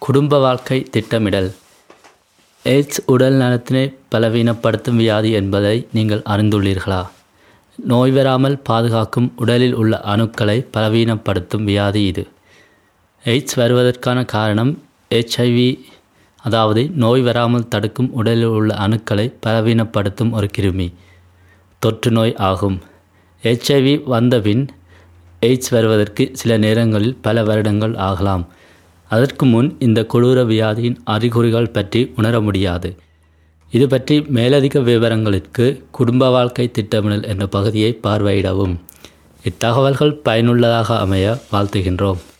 குடும்ப வாழ்க்கை திட்டமிடல் எய்ட்ஸ் உடல் நலத்தினை பலவீனப்படுத்தும் வியாதி என்பதை நீங்கள் அறிந்துள்ளீர்களா நோய் வராமல் பாதுகாக்கும் உடலில் உள்ள அணுக்களை பலவீனப்படுத்தும் வியாதி இது எய்ட்ஸ் வருவதற்கான காரணம் ஹெச்ஐவி அதாவது நோய் வராமல் தடுக்கும் உடலில் உள்ள அணுக்களை பலவீனப்படுத்தும் ஒரு கிருமி தொற்று நோய் ஆகும் ஹெச்ஐவி வந்தபின் எய்ட்ஸ் வருவதற்கு சில நேரங்களில் பல வருடங்கள் ஆகலாம் அதற்கு முன் இந்த கொடூர வியாதியின் அறிகுறிகள் பற்றி உணர முடியாது இது பற்றி மேலதிக விவரங்களுக்கு குடும்ப வாழ்க்கை திட்டமிடல் என்ற பகுதியை பார்வையிடவும் இத்தகவல்கள் பயனுள்ளதாக அமைய வாழ்த்துகின்றோம்